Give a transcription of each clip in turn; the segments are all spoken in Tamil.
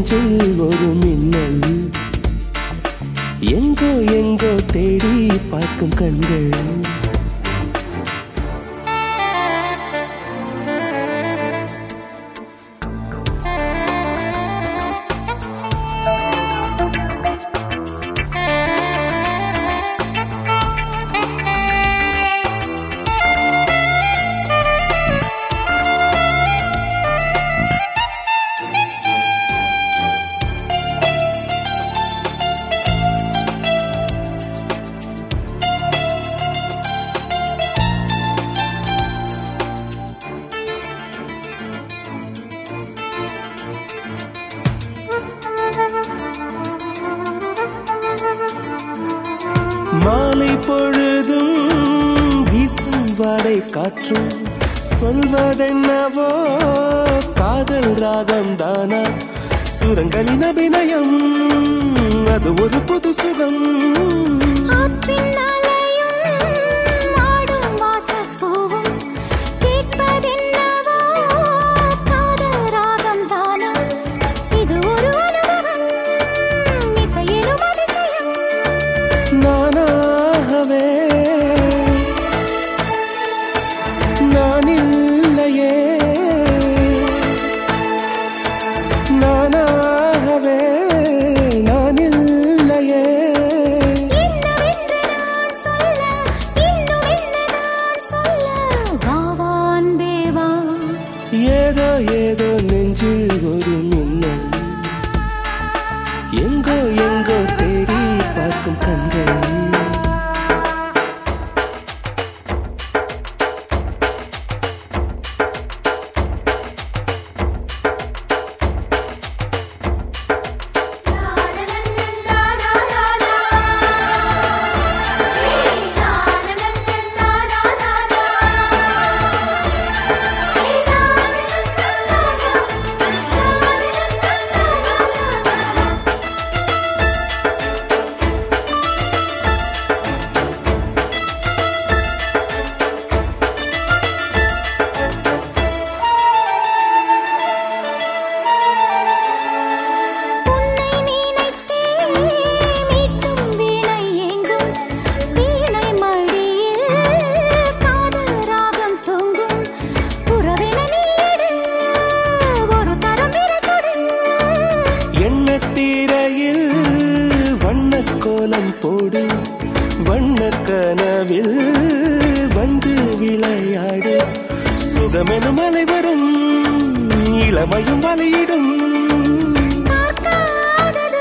நெஞ்சில் ஒரு மின்னல் எங்கோ எங்கோ தேடி பார்க்கும் கண்கள் மாலை பொழுதும் வீசும் வாடை காற்றும் சொல்வதென்னவோ காதல் ராகம் தானா சுரங்களின் அபிநயம் அது ஒரு புது சுகம் ஆற்றின் அலையும் ஆடும் வாசப்பூவும் கேட்பதென்னவோ காதல் ராகம் தானா இது ஒரு அனுபவம் இசையிலும் அதிசயம் நானாகவே நான் இல்லையே நானாகவே நான் இல்லையே என்னவென்று நான் சொல்ல இன்னும் என்னதான் சொல்ல வா அன்பே வா ஏதோ ஏதோ நெஞ்சில் ஒரு மின்னல் எங்கோ எங்கோ தேடி பார்க்கும் கண்கள் உன்னை நினைத்தே மீட்டும் வீணை எங்கும் வீணை மடியில் காதல் ராகம் தூங்கும் உறவின நீடு ஒரு தரம் விரட்டுடு எண்ணத்தீரையில் வண்ணக் கோலம் போடு வண்ணக் கனவில் வந்து விளையாடு சுகமெனும் அலை வரும் இளமையும் வலையிடும் பார்க்காதது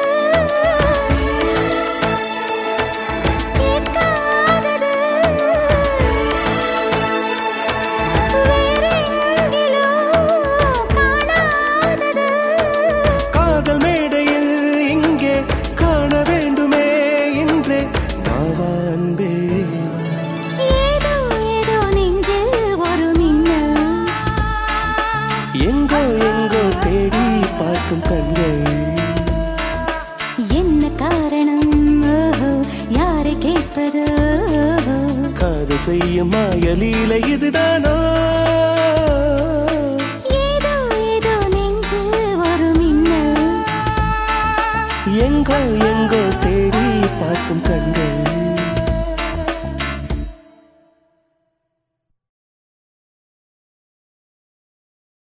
கேட்காதது வேறெங்கிலோ காணாதது காதல் மேடையில் இங்கே காண வேண்டுமே என்றே பாவா அன்பே ஏதோ ஏதோ நெஞ்சில் ஒரு மின்னல் எங்கோ எங்கோ தேடி பார்க்கும் கண்கள் என்ன காரணம் ஓஹோ, யாரை கேட்பது ஓஹோ. காதல் செய்யும் மாயலீலை இதுதானோ